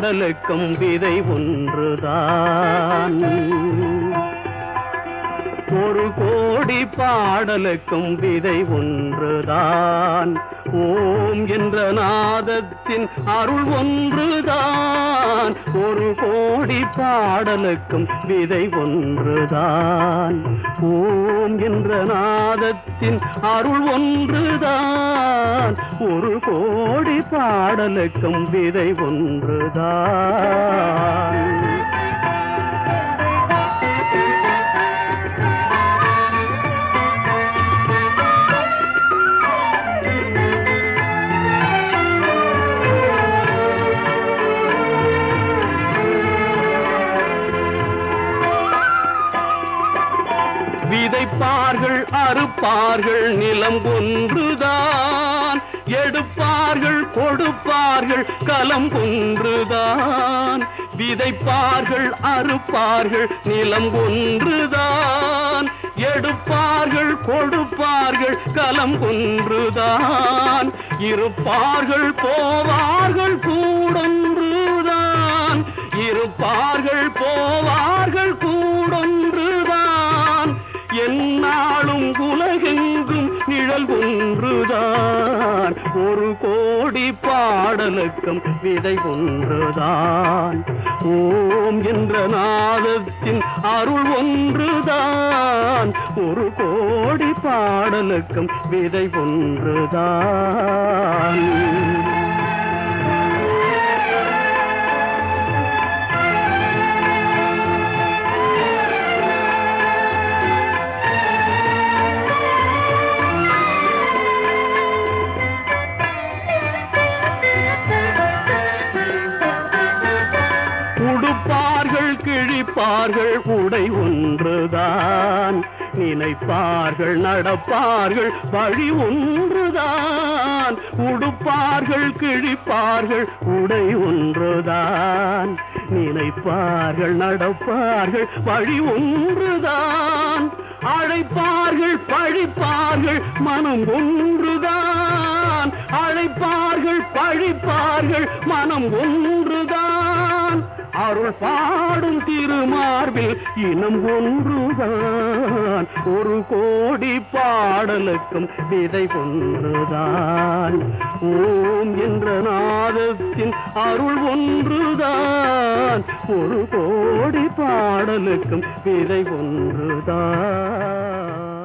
பாடலுக்கும் விதை ஒன்றுதான் ஒரு கோடி பாடலுக்கும் விதை ஒன்றுதான் ஓம் என்ற நாதத்தின் அருள் ஒன்றுதான் ஒரு கோடி பாடலுக்கும் விதை ஒன்றுதான் ஓம் என்ற நாதத்தின் அருள் ஒன்றுதான் ஒரு கோடி பாடலுக்கும் விதை ஒன்றுதான் விதைப்பார்கள் அறுப்பார்கள் நிலம் ஒன்றுதான் எடுப்பார்கள் கொடுப்பார்கள் களம் ஒன்றுதான் விதைப்பார்கள் அறுப்பார்கள் நிலம் ஒன்றுதான் எடுப்பார்கள் கொடுப்பார்கள் களம் ஒன்றுதான் இருப்பார்கள் போவார்கள் கூடொன்றுதான் இருப்பார்கள் போவார்கள் கூடொன்றுதான் என்னாலும் உலகெங்கும் நிழல் ஒன்றுதான் ஒரு கோடி பாடலுக்கும் விதை ஒன்றுதான் ஓம் என்ற நாதத்தின் அருள் ஒன்றுதான் ஒரு கோடி பாடலுக்கும் விதை ஒன்றுதான் உடுப்பார்கள் கிழிப்பார்கள் உடை ஒன்றுதான் நினைப்பார்கள் நடப்பார்கள் வழி ஒன்றுதான் உடுப்பார்கள் கிழிப்பார்கள் உடை ஒன்றுதான் நினைப்பார்கள் நடப்பார்கள் வழி ஒன்றுதான் அழைப்பார்கள் பழிப்பார்கள் மனம் ஒன்றுதான் அழைப்பார்கள் பழிப்பார்கள் மனம் ஒன்றுதான் அருள் பாடும் திருமார்பில் இனம் ஒன்றுதான் ஒரு கோடி பாடலுக்கும் விதை ஒன்றுதான் ஓம் என்ற நாதத்தின் அருள் ஒன்றுதான் ஒரு கோடி பாடலுக்கும் விதை ஒன்றுதான்